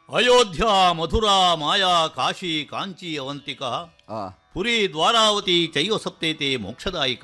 ಅಯೋಧ್ಯ ಮಧುರಾ ಮಾಯಾ ಕಾಶಿ ಕಾಂಚಿ ಅವಂತಿಕ ಆ ಪುರಿ ದ್ವಾರಾವತಿ ಚೈವ ಸಪ್ತೇತೆ ಮೋಕ್ಷದಾಯಿಕ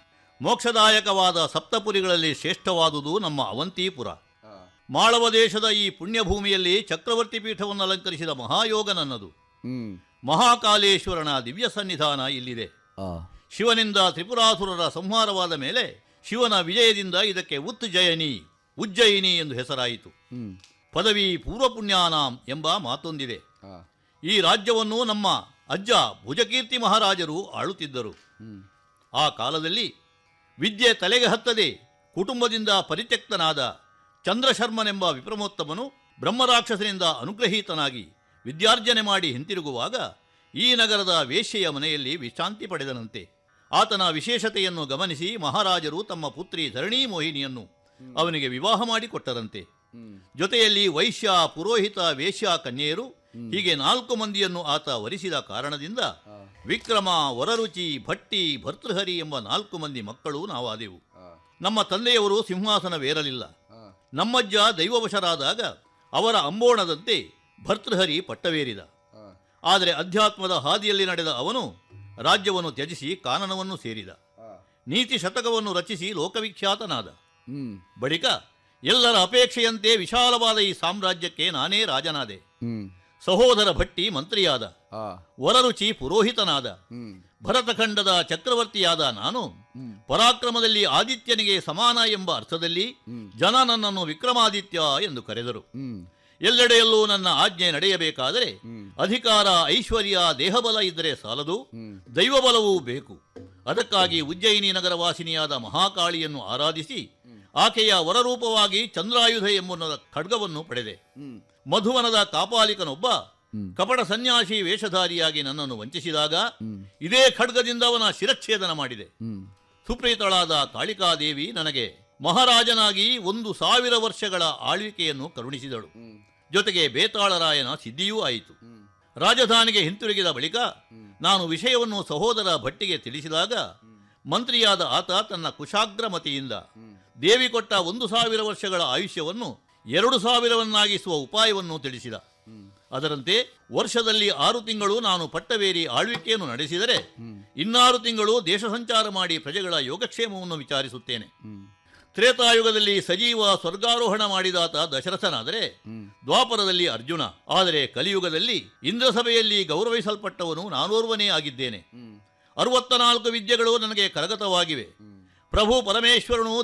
ಮೋಕ್ಷದಾಯಕವಾದ ಸಪ್ತಪುರಿಗಳಲ್ಲಿ ಶ್ರೇಷ್ಠವಾದುದು ನಮ್ಮ ಅವಂತಿಪುರ ಆ, ಮಾಳವ ದೇಶದ ಈ ಪುಣ್ಯಭೂಮಿಯಲ್ಲಿ ಚಕ್ರವರ್ತಿ ಪೀಠವನ್ನು ಅಲಂಕರಿಸಿದ ಮಹಾಯೋಗ ನನ್ನದು ಹ್ಮ್ ಮಹಾಕಾಲೇಶ್ವರನ ದಿವ್ಯ ಸನ್ನಿಧಾನ ಇಲ್ಲಿದೆ ಆ ಶಿವನಿಂದ ತ್ರಿಪುರಾಸುರರ ಸಂಹಾರವಾದ ಮೇಲೆ ಶಿವನ ವಿಜಯದಿಂದ ಇದಕ್ಕೆ ಉತ್ತುಜಯನಿ ಉಜ್ಜಯಿನಿ ಎಂದು ಹೆಸರಾಯಿತು ಹ್ಮ್ ಪದವಿ ಪೂರ್ವಪುಣ್ಯಾನಾಂ ಎಂಬ ಮಾತೊಂದಿದೆ ಆ ಈ ರಾಜ್ಯವನ್ನು ನಮ್ಮ ಅಜ್ಜ ಭುಜಕೀರ್ತಿ ಮಹಾರಾಜರು ಆಳುತ್ತಿದ್ದರು ಹ್ಮ್ ಆ ಕಾಲದಲ್ಲಿ ವಿದ್ಯೆ ತಲೆಗೆ ಹತ್ತದೆ ಕುಟುಂಬದಿಂದ ಪರಿತ್ಯಕ್ತನಾದ ಚಂದ್ರಶರ್ಮನೆಂಬ ವಿಪ್ರಮೋತ್ತಮನು ಬ್ರಹ್ಮರಾಕ್ಷಸನಿಂದ ಅನುಗ್ರಹೀತನಾಗಿ ವಿದ್ಯಾರ್ಜನೆ ಮಾಡಿ ಹಿಂತಿರುಗುವಾಗ ಈ ನಗರದ ವೇಶ್ಯೆಯ ಮನೆಯಲ್ಲಿ ವಿಶ್ರಾಂತಿ ಪಡೆದನಂತೆ ಆತನ ವಿಶೇಷತೆಯನ್ನು ಗಮನಿಸಿ ಮಹಾರಾಜರು ತಮ್ಮ ಪುತ್ರಿ ಧರಣೀ ಮೋಹಿನಿಯನ್ನು ಅವನಿಗೆ ವಿವಾಹ ಮಾಡಿಕೊಟ್ಟರಂತೆ ಹ್ಮ್ ಜೊತೆಯಲ್ಲಿ ವೈಶ್ಯ ಪುರೋಹಿತ ವೇಶ್ಯ ಕನ್ಯೆಯರು ಹೀಗೆ ನಾಲ್ಕು ಮಂದಿಯನ್ನು ಆತ ವರಿಸಿದ ಕಾರಣದಿಂದ ಆ ವಿಕ್ರಮ ವರರುಚಿ ಭಟ್ಟಿ ಭರ್ತೃಹರಿ ಎಂಬ ನಾಲ್ಕು ಮಂದಿ ಮಕ್ಕಳು ನಾವಾದೆವು ಆ ನಮ್ಮ ತಂದೆಯವರು ಸಿಂಹಾಸನವೇರಲಿಲ್ಲ ಆ ನಮ್ಮಜ್ಜ ದೈವವಶರಾದಾಗ ಅವರ ಅಂಬೋಣದಂತೆ ಭರ್ತೃಹರಿ ಪಟ್ಟವೇರಿದ ಆ ಆದರೆ ಅಧ್ಯಾತ್ಮದ ಹಾದಿಯಲ್ಲಿ ನಡೆದ ಅವನು ರಾಜ್ಯವನ್ನು ತ್ಯಜಿಸಿ ಕಾನನವನ್ನು ಸೇರಿದ ಆ ನೀತಿ ಶತಕವನ್ನು ರಚಿಸಿ ಲೋಕವಿಖ್ಯಾತನಾದ ಹ್ಮ್ ಬಳಿಕ ಎಲ್ಲರ ಅಪೇಕ್ಷೆಯಂತೆ ವಿಶಾಲವಾದ ಈ ಸಾಮ್ರಾಜ್ಯಕ್ಕೆ ನಾನೇ ರಾಜನಾದೆ ಹ್ಮ್ ಸಹೋದರ ಭಟ್ಟಿ ಮಂತ್ರಿಯಾದ ಆ ವರರುಚಿ ಪುರೋಹಿತನಾದ ಹ್ಮ್ ಭರತಖಂಡದ ಚಕ್ರವರ್ತಿಯಾದ ನಾನು ಹ್ಮ್ ಪರಾಕ್ರಮದಲ್ಲಿ ಆದಿತ್ಯನಿಗೆ ಸಮಾನ ಎಂಬ ಅರ್ಥದಲ್ಲಿ ಹ್ಮ್ ಜನ ನನ್ನನ್ನು ವಿಕ್ರಮಾದಿತ್ಯ ಎಂದು ಕರೆದರು ಹ್ಮ್ ಎಲ್ಲೆಡೆಯಲ್ಲೂ ನನ್ನ ಆಜ್ಞೆ ನಡೆಯಬೇಕಾದರೆ ಹ್ಮ್ ಅಧಿಕಾರ ಐಶ್ವರ್ಯ ದೇಹಬಲ ಇದ್ದರೆ ಸಾಲದು ಹ್ಮ್ ದೈವಬಲವೂ ಬೇಕು ಅದಕ್ಕಾಗಿ ಉಜ್ಜಯಿನಿ ನಗರ ವಾಸಿನಿಯಾದ ಮಹಾಕಾಳಿಯನ್ನು ಆರಾಧಿಸಿ ಆಕೆಯ ವರರೂಪವಾಗಿ ಚಂದ್ರಾಯುಧ ಎಂಬುವ ಖಡ್ಗವನ್ನು ಪಡೆದೆ ಹ್ಮ್ ಮಧುವನದ ಕಾಪಾಲಿಕನೊಬ್ಬ ಹ್ಮ್ ಕಪಟ ಸನ್ಯಾಸಿ ವೇಷಧಾರಿಯಾಗಿ ನನ್ನನ್ನು ವಂಚಿಸಿದಾಗ ಹ್ಮ್ ಇದೇ ಖಡ್ಗದಿಂದ ಅವನ ಶಿರಚ್ಛೇದನ ಮಾಡಿದೆ ಹ್ಮ್ ಸುಪ್ರೀತಳಾದ ಕಾಳಿಕಾದೇವಿ ನನಗೆ ಮಹಾರಾಜನಾಗಿ ಒಂದು ಸಾವಿರ ವರ್ಷಗಳ ಆಳ್ವಿಕೆಯನ್ನು ಕರುಣಿಸಿದಳು ಹ್ಮ್ ಜೊತೆಗೆ ಬೇತಾಳರಾಯನ ಸಿದ್ಧಿಯೂ ಆಯಿತು ಹ್ಮ್ ರಾಜಧಾನಿಗೆ ಹಿಂತಿರುಗಿದ ಬಳಿಕ ಹ್ಮ್ ನಾನು ವಿಷಯವನ್ನು ಸಹೋದರ ಭಟ್ಟಿಗೆ ತಿಳಿಸಿದಾಗ ಮಂತ್ರಿಯಾದ ಆತ ತನ್ನ ಕುಶಾಗ್ರಮತಿಯಿಂದ ಹ್ಮ್ ದೇವಿ ಕೊಟ್ಟ ಒಂದು ಸಾವಿರ ವರ್ಷಗಳ ಆಯುಷ್ಯವನ್ನು ಎರಡು ಸಾವಿರವನ್ನಾಗಿಸುವ ಉಪಾಯವನ್ನು ತಿಳಿಸಿದ ಹ್ಮ್ ಅದರಂತೆ ವರ್ಷದಲ್ಲಿ ಆರು ತಿಂಗಳು ನಾನು ಪಟ್ಟವೇರಿ ಆಳ್ವಿಕೆಯನ್ನು ನಡೆಸಿದರೆ ಹ್ಮ್ ಇನ್ನಾರು ತಿಂಗಳು ದೇಶ ಸಂಚಾರ ಮಾಡಿ ಪ್ರಜೆಗಳ ಯೋಗಕ್ಷೇಮವನ್ನು ವಿಚಾರಿಸುತ್ತೇನೆ ಹ್ಮ್ ತ್ರೇತಾಯುಗದಲ್ಲಿ ಸಜೀವ ಸ್ವರ್ಗಾರೋಹಣ ಮಾಡಿದಾತ ದಶರಥನಾದರೆ ಹ್ಮ್ ದ್ವಾಪರದಲ್ಲಿ ಅರ್ಜುನ ಆದರೆ ಕಲಿಯುಗದಲ್ಲಿ ಇಂದ್ರಸಭೆಯಲ್ಲಿ ಗೌರವಿಸಲ್ಪಟ್ಟವನು ನಾನೋರ್ವನೇ ಆಗಿದ್ದೇನೆ ಹ್ಮ್ ಅರವತ್ತ ನಾಲ್ಕು ವಿದ್ಯೆಗಳು ನನಗೆ ಕರಗತವಾಗಿವೆ ಹ್ಮ್ ಪ್ರಭು ಪರಮೇಶ್ವರನು